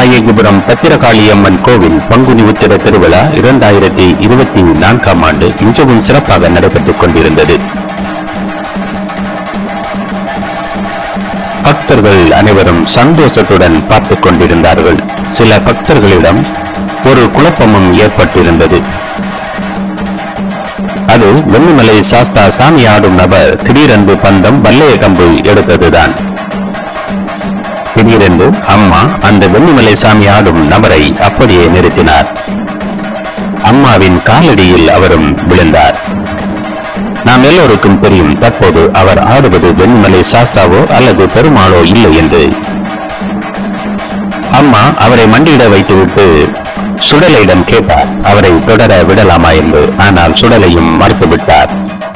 வீரநாயகிபுரம் பத்திரகாளியம்மன் கோவில் பங்குனி உத்திர திருவிழா இரண்டாயிரத்தி இருபத்தி நான்காம் ஆண்டு மிகவும் சிறப்பாக நடைபெற்றுக் கொண்டிருந்தது பக்தர்கள் அனைவரும் சந்தோஷத்துடன் பார்த்துக் கொண்டிருந்தார்கள் சில பக்தர்களிடம் ஒரு குழப்பமும் ஏற்பட்டிருந்தது அது வெண்ணிமலை சாஸ்தா சாமி ஆடும் நபர் திடீரென்று பந்தம் வல்லைய கம்பு எடுத்ததுதான் திடீரென்று அம்மா அந்த வெண்ணிமலை சாமி ஆடும் நபரை அப்படியே நிறுத்தினார் அம்மாவின் காலடியில் அவரும் விழுந்தார் நாம் எல்லோருக்கும் தெரியும் தற்போது அவர் ஆடுவது வெண்ணிமலை சாஸ்தாவோ அல்லது பெருமாளோ இல்லை என்று அம்மா அவரை மண்டியிட வைத்துவிட்டு சுடலையிடம் கேட்டார் அவரை தொடர விடலாமா என்று ஆனால் சுடலையும் மறுத்துவிட்டார்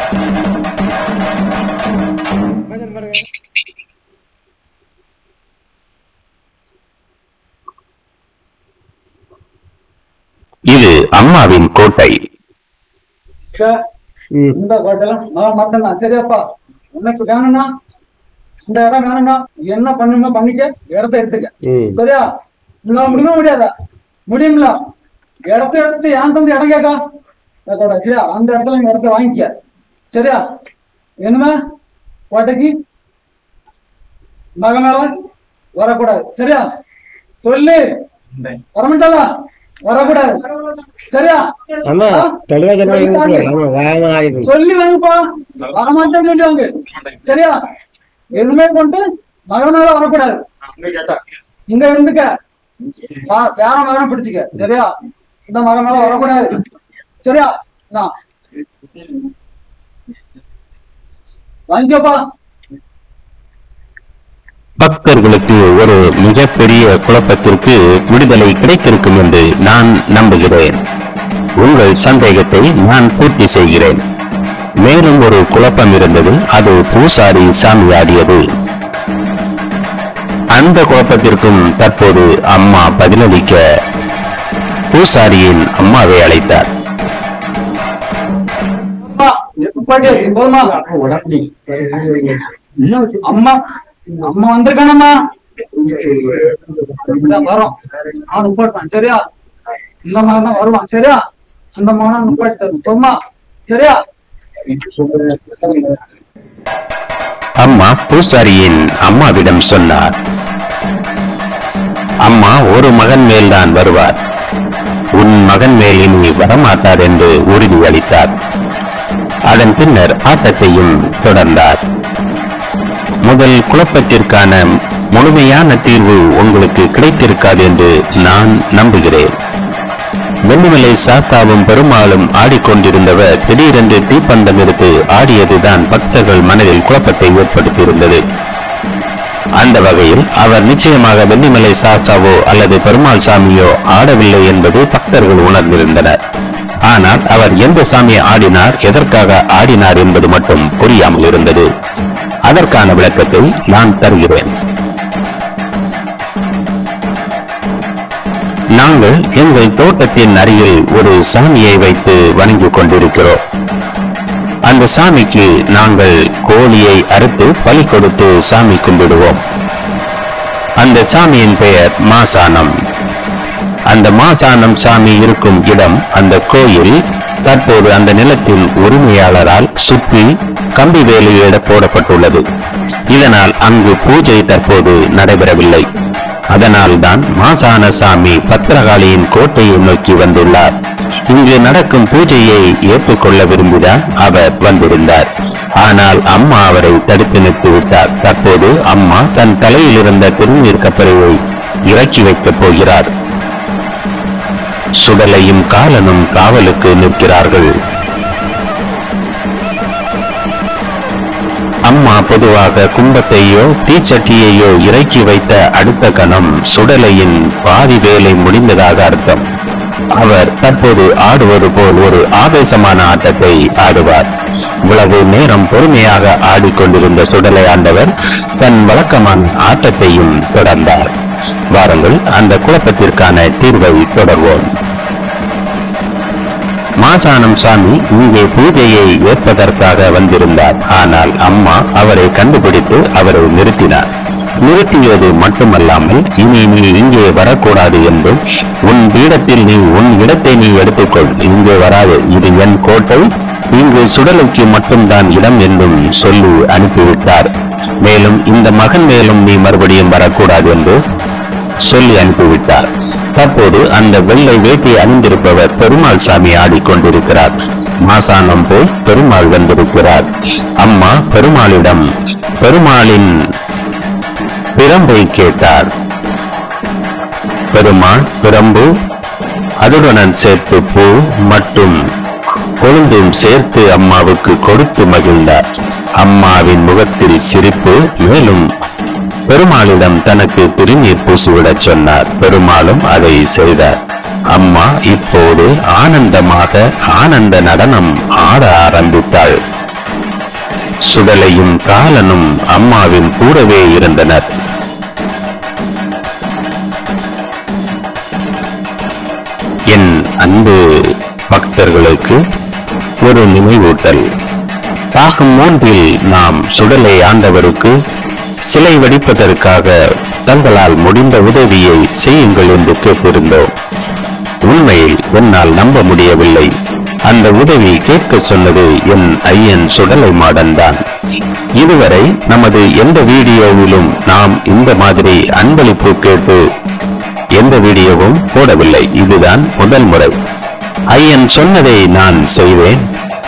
இது அம்மாவின் கோட்டை சார், இந்த கோட்டெல்லாம் நான் மட்டும்தான் சரியாப்பா உனக்கு வேணும்னா இந்த இடம் வேணும்னா என்ன பண்ணுங்க பண்ணிக்க இடத்த எடுத்துக்க சரியா உங்களால முடியுமா முடியாதா முடியுங்களா இடத்த எடுத்து ஏன் தந்து இடம் கேட்கா கேட்கக்கூடாது சரியா அந்த இடத்துல நீங்க இடத்த வாங்கிக்க சரியா என்னமே கோட்டைக்கு மக மேல வரக்கூடாது சரியா சொல்லு வரமாட்டாளா வரக்கூடாது சரியா அம்மா ஆ? தெளிவா சொல்லி தாங்க. சொன்னாங்க வேகமா ஆகிடும் சொல்லி வாங்கப்பா வரமாட்டேன்னு சொல்லிட்டாங்க சரியா எதுவுமே கொண்டு மகனால வரக்கூடாது இங்க இருந்துக்க வா- வேற மகனை பிடிச்சுக்க சரியா இந்த மகனால வரக்கூடாது சரியா நான் வாங்கிக்கப்பா பக்தர்களுக்கு ஒரு மிகப்பெரிய குழப்பத்திற்கு விடுதலை கிடைத்திருக்கும் என்று நான் நம்புகிறேன் உங்கள் சந்தேகத்தை நான் பூர்த்தி செய்கிறேன் மேலும் ஒரு குழப்பம் இருந்தது அது பூசாரி சாமியாடியது அந்த குழப்பத்திற்கும் தற்போது அம்மா பதிலளிக்க பூசாரியின் அம்மாவை அழைத்தார் அப்பா, பாட்டி, போதுமா அம்மா அம்மா வந்திருக்கானம்மா இந்த வரோம் அவன் நிப்பாட்டுவான் சரியா இந்த மாதிரி தான் வருவான் சரியா அந்த மாதிரி நிப்பாட்டி தரும் போதுமா சரியா அம்மா பூசாரியின் அம்மாவிடம் சொன்னார் அம்மா ஒரு மகன் மேல்தான் வருவார் உன் மகன் மேல் இனி வரமாட்டார் என்று உறுதி அளித்தார் அதன் பின்னர் ஆட்டத்தையும் தொடர்ந்தார் முதல் குழப்பத்திற்கான முழுமையான தீர்வு உங்களுக்கு கிடைத்திருக்காது என்று நான் நம்புகிறேன் வெண்ணிமலை சாஸ்தாவும் பெருமாளும் ஆடிக்கொண்டிருந்தவர் திடீரென்று தீப்பந்தம் எடுத்து ஆடியதுதான் பக்தர்கள் மனதில் குழப்பத்தை ஏற்படுத்தியிருந்தது அந்த வகையில் அவர் நிச்சயமாக வெண்ணிமலை சாஸ்தாவோ அல்லது பெருமாள் சாமியோ ஆடவில்லை என்பது பக்தர்கள் உணர்ந்திருந்தனர் ஆனால் அவர் எந்த சாமியை ஆடினார் எதற்காக ஆடினார் என்பது மட்டும் புரியாமல் இருந்தது அதற்கான விளக்கத்தை நான் தருகிறேன் நாங்கள் எங்கள் தோட்டத்தின் அருகில் ஒரு சாமியை வைத்து வணங்கிக் கொண்டிருக்கிறோம் அந்த சாமிக்கு நாங்கள் கோழியை அறுத்து பலி கொடுத்து சாமி கும்பிடுவோம் அந்த சாமியின் பெயர் மாசானம் அந்த மாசானம் சாமி இருக்கும் இடம் அந்த கோயில் தற்போது அந்த நிலத்தின் உரிமையாளரால் சுற்றி கம்பி வேலியிட போடப்பட்டுள்ளது இதனால் அங்கு பூஜை தற்போது நடைபெறவில்லை அதனால்தான் மாசான சாமி பத்திரகாளியின் கோட்டையை நோக்கி வந்துள்ளார் இங்கு நடக்கும் பூஜையை ஏற்றுக்கொள்ள விரும்பிதான் அவர் வந்திருந்தார் ஆனால் அம்மா அவரை தடுத்து நிறுத்திவிட்டார் தற்போது அம்மா தன் தலையில் இருந்த திருநீர் கப்பலையை இறக்கி வைக்கப் போகிறார் சுடலையும் காலனும் காவலுக்கு நிற்கிறார்கள் அம்மா பொதுவாக கும்பத்தையோ தீச்சட்டியையோ இறக்கி வைத்த அடுத்த கணம் சுடலையின் பாதி வேலை முடிந்ததாக அர்த்தம் அவர் தற்போது ஆடுவது போல் ஒரு ஆவேசமான ஆட்டத்தை ஆடுவார் இவ்வளவு நேரம் பொறுமையாக ஆடிக்கொண்டிருந்த சுடலை ஆண்டவர் தன் வழக்கமான ஆட்டத்தையும் தொடர்ந்தார் வாருங்கள் அந்த குழப்பத்திற்கான தீர்வை தொடர்வோம் மாசானம் சாமி இங்கே பூஜையை ஏற்பதற்காக வந்திருந்தார் ஆனால் அம்மா அவரை கண்டுபிடித்து அவரை நிறுத்தினார் நிறுத்தியது மட்டுமல்லாமல் இனி நீ இங்கே வரக்கூடாது என்றும் உன் பீடத்தில் நீ உன் இடத்தை நீ எடுத்துக்கொள் இங்கே வராது இது என் கோட்டை இங்கு சுடலைக்கு மட்டும்தான் இடம் என்றும் சொல்லி அனுப்பிவிட்டார் மேலும் இந்த மகன் மேலும் நீ மறுபடியும் வரக்கூடாது என்று சொல்லி அனுப்பிவிட்டார் தற்போது அந்த வெள்ளை வேட்டி அணிந்திருப்பவர் பெருமாள் சாமி ஆடிக்கொண்டிருக்கிறார் மாசானம் போய் பெருமாள் வந்திருக்கிறார் அம்மா பெருமாளிடம் பெருமாளின் பிரம்பை கேட்டார் பெருமாள் பிரம்பு அதுடன் சேர்த்து பூ மற்றும் கொழுந்தும் சேர்த்து அம்மாவுக்கு கொடுத்து மகிழ்ந்தார் அம்மாவின் முகத்தில் சிரிப்பு மேலும் பெருமாளிடம் தனக்கு திருநீர் பூசிவிடச் சொன்னார் பெருமாளும் அதை செய்தார் அம்மா இப்போது ஆனந்தமாக ஆனந்த நடனம் ஆட ஆரம்பித்தாள் சுடலையும் காலனும் அம்மாவின் கூடவே இருந்தனர் என் அன்பு பக்தர்களுக்கு ஒரு நினைவூட்டல் பாகம் மூன்றில் நாம் சுடலை ஆண்டவருக்கு சிலை வடிப்பதற்காக தங்களால் முடிந்த உதவியை செய்யுங்கள் என்று கேட்டிருந்தோம் உண்மையில் என்னால் நம்ப முடியவில்லை அந்த உதவி கேட்க சொன்னது என் ஐயன் சுடலை மாடன் தான் இதுவரை நமது எந்த வீடியோவிலும் நாம் இந்த மாதிரி அன்பளிப்பு கேட்டு எந்த வீடியோவும் போடவில்லை இதுதான் முதல் முறை ஐயன் சொன்னதை நான் செய்வேன்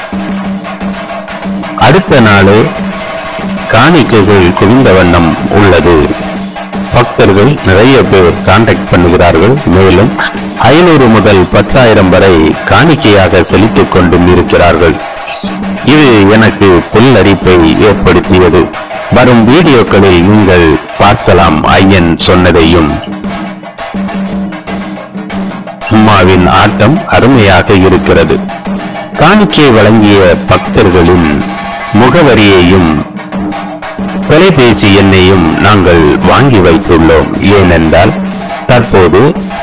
அடுத்த நாளே காணிக்கைகள் குவிந்த வண்ணம் உள்ளது பக்தர்கள் நிறைய பேர் கான்டாக்ட் பண்ணுகிறார்கள் மேலும் ஐநூறு முதல் பத்தாயிரம் வரை காணிக்கையாக செலுத்திக் கொண்டும் இருக்கிறார்கள் இது எனக்கு புல்லரிப்பை ஏற்படுத்தியது வரும் வீடியோக்களில் நீங்கள் பார்க்கலாம் ஐயன் சொன்னதையும் அம்மாவின் ஆட்டம் அருமையாக இருக்கிறது காணிக்கை வழங்கிய பக்தர்களின் முகவரியையும் தொலைபேசி எண்ணையும் நாங்கள் வாங்கி வைத்துள்ளோம் ஏனென்றால் தற்போது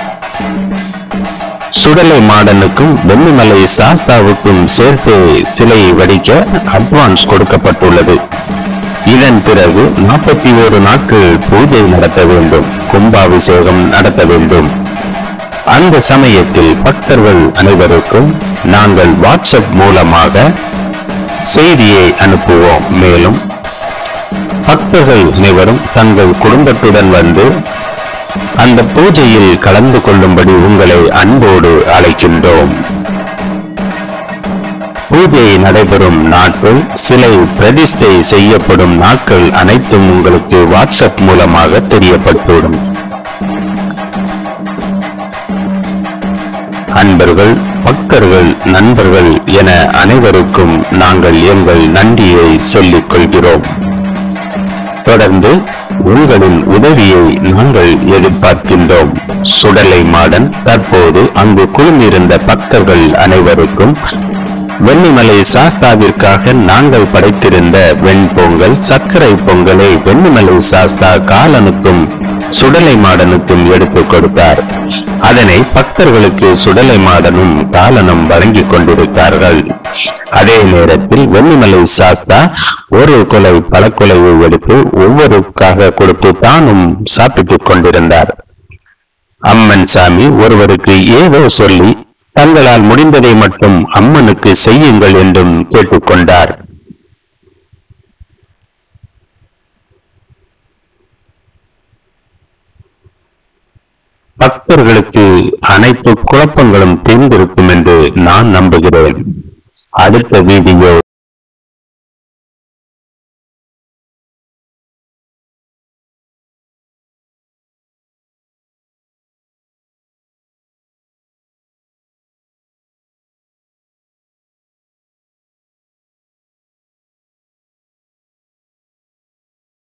சுடலை மாடனுக்கும் வெள்ளிமலை சாஸ்தாவுக்கும் சேர்த்து சிலை வடிக்க அட்வான்ஸ் கொடுக்கப்பட்டுள்ளது இதன் பிறகு நாற்பத்தி ஓரு நாட்கள் பூஜை நடத்த வேண்டும் கும்பாபிஷேகம் நடத்த வேண்டும் அந்த சமயத்தில் பக்தர்கள் அனைவருக்கும் நாங்கள் வாட்ஸ்அப் மூலமாக செய்தியை அனுப்புவோம் மேலும் பக்தர்கள் அனைவரும் தங்கள் குடும்பத்துடன் வந்து அந்த பூஜையில் கலந்து கொள்ளும்படி உங்களை அன்போடு அழைக்கின்றோம் பூஜை நடைபெறும் நாட்கள் சிலை பிரதிஷ்டை செய்யப்படும் நாட்கள் அனைத்தும் உங்களுக்கு வாட்ஸ்அப் மூலமாக தெரியப்பட்டுவிடும் அன்பர்கள் பக்தர்கள் நண்பர்கள் என அனைவருக்கும் நாங்கள் எங்கள் நன்றியை சொல்லிக் கொள்கிறோம் தொடர்ந்து உங்களின் உதவியை நாங்கள் எதிர்பார்க்கின்றோம் சுடலை மாடன் தற்போது அங்கு குழுமியிருந்த பக்தர்கள் அனைவருக்கும் வெண்ணிமலை சாஸ்தாவிற்காக நாங்கள் படைத்திருந்த வெண்பொங்கல் சர்க்கரை பொங்கலை வெண்ணிமலை சாஸ்தா காலனுக்கும் சுடலை மாடனுக்கும் எடுத்துக் கொடுத்தார் அதனை பக்தர்களுக்கு சுடலை மாடனும் காலனும் வழங்கிக் கொண்டிருக்கிறார்கள் அதே நேரத்தில் வெண்ணிமலை சாஸ்தா ஒரு கொலை பல கொலையை எடுத்து ஒவ்வொருக்காக கொடுத்து தானும் சாப்பிட்டுக் கொண்டிருந்தார் அம்மன் சாமி ஒருவருக்கு ஏதோ சொல்லி தங்களால் முடிந்ததை மட்டும் அம்மனுக்கு செய்யுங்கள் என்றும் கேட்டுக்கொண்டார் பக்தர்களுக்கு அனைத்து குழப்பங்களும் தெரிந்திருக்கும் என்று நான் நம்புகிறேன் அடுத்த வீடியோ